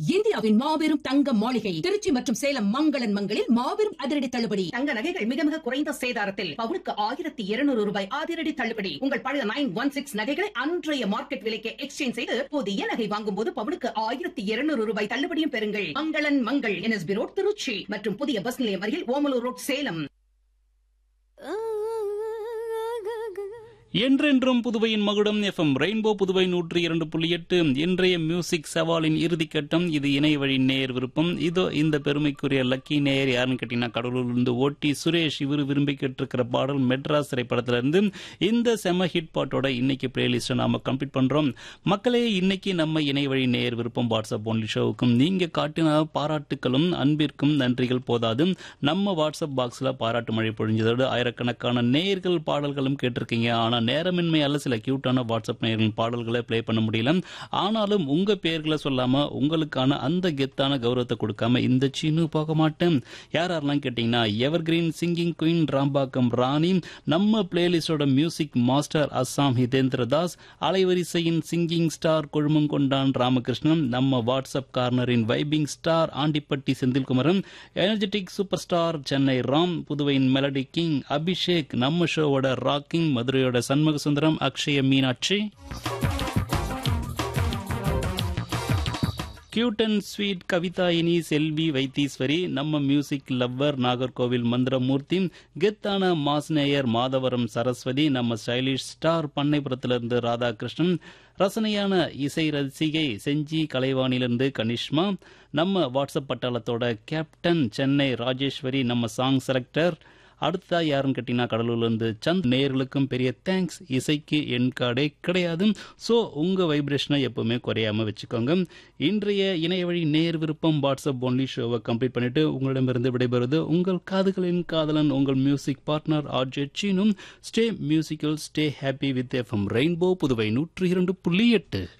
இந்தியாவின் மாபெரும் தங்க மாளிகை திருச்சி மற்றும் சேலம் மங்களன் மங்களில் மாபெரும் அதிரடி தள்ளுபடி தங்க நகைகள் மிக மிக குறைந்த சேதாரத்தில் பவுனுக்கு ஆயிரத்தி இருநூறு ரூபாய் அதிரடி தள்ளுபடி உங்கள் பழைய நைன் ஒன் சிக்ஸ் நகைகளை அன்றைய மார்க்கெட் விலைக்கு எக்ஸ்சேஞ்ச் செய்து புதிய நகை வாங்கும் போது பவுனுக்கு ஆயிரத்தி இருநூறு ரூபாய் தள்ளுபடியும் பெறுங்கள் மங்களன் மங்கள் என்எஸ்பி ரோட் திருச்சி மற்றும் புதிய பஸ் நிலையம் அருகில் ஓமலூர் ரோட் சேலம் என்றென்றும் புதுவையின் மகுடம் எஃப்எம் ரெயின்போ புதுவை நூற்றி இரண்டு புள்ளி எட்டு இன்றைய மியூசிக் சவாலின் இறுதிக்கட்டம் இது இணை வழி நேயர் விருப்பம் இதோ இந்த பெருமைக்குரிய லக்கி நேயர் யாருன்னு கேட்டீங்கன்னா கடலூர்லேருந்து ஓட்டி சுரேஷ் இவர் விரும்பி கேட்டிருக்கிற பாடல் மெட்ராஸ் திரைப்படத்திலிருந்து இந்த செம ஹிட் பாட்டோட இன்னைக்கு பிளேலிஸ்ட்டை நாம கம்ப்ளீட் பண்றோம் மக்களே இன்னைக்கு நம்ம இணை வழி நேயர் விருப்பம் வாட்ஸ்அப் ஒன்லி ஷோவுக்கும் நீங்க காட்டின பாராட்டுகளும் அன்பிற்கும் நன்றிகள் போதாது நம்ம வாட்ஸ்அப் பாக்ஸ்ல பாராட்டு மழை பொழிஞ்சதோடு ஆயிரக்கணக்கான நேயர்கள் பாடல்களும் கேட்டிருக்கீங்க ஆனா நேரமின்மையால சில கியூட்டான வாட்ஸ்அப் நேயர்களின் பாடல்களை ப்ளே பண்ண முடியல ஆனாலும் உங்க பெயர்களை சொல்லாம உங்களுக்கான அந்த கெத்தான கௌரவத்தை கொடுக்காம இந்த சீனு போக மாட்டேன் யார் யாரெல்லாம் கேட்டீங்கன்னா evergreen singing queen Rampakkam Rani நம்ம பிளேலிஸ்டோட மியூசிக் மாஸ்டர் அஸ்ஸாம் ஹிதேந்திர தாஸ் அலைவரிசையின் சிங்கிங் ஸ்டார் கொழுமங்கொண்டான் ராமகிருஷ்ணன் நம்ம வாட்ஸ்அப் கார்னரின் vibing star Andipatti Senthilkumaran energetic super star Chennai Ram புதுவையின் மெலடி கிங் அபிஷேக் நம்ம ஷோவோட ராக்கிங் மதுரையோட Shanmuga Sundaram Akshaya Meenakshi cute and sweet கவிதாயினி செல்வி வைத்தீஸ்வரி நம்ம மியூசிக் லவ்வர் நாகர்கோவில் மந்திரமூர்த்தி கெத்தான மாஸ்நேயர் மாதவரம் சரஸ்வதி நம்ம ஸ்டைலிஷ் ஸ்டார் பண்ணைபுரத்திலிருந்து ராதாகிருஷ்ணன் ரசனையான இசை ரசிகை செஞ்சி கலைவாணிலிருந்து கனிஷ்மா நம்ம வாட்ஸ்அப் பட்டாளத்தோட கேப்டன் சென்னை ராஜேஸ்வரி நம்ம சாங் செலக்டர் அடுத்ததா யாருன்னு கேட்டீங்கன்னா கடலூர்லேருந்து சந்த் நேயர்களுக்கும் பெரிய தேங்க்ஸ் இசைக்கு என் கார்டே கிடையாது ஸோ உங்கள் வைப்ரேஷனை எப்பவுமே குறையாம வச்சுக்கோங்க இன்றைய இணைய வழி நேர் விருப்பம் வாட்ஸ்அப் ஒன்லி ஷோவை கம்ப்ளீட் பண்ணிட்டு உங்களிடமிருந்து விடைபெறுவது உங்கள் காதுகளின் காதலன் உங்கள் மியூசிக் பார்ட்னர் ஆர்ஜே சீனும் stay musical stay happy with FM rainbow Puduvai நூற்றி இரண்டு புள்ளி எட்டு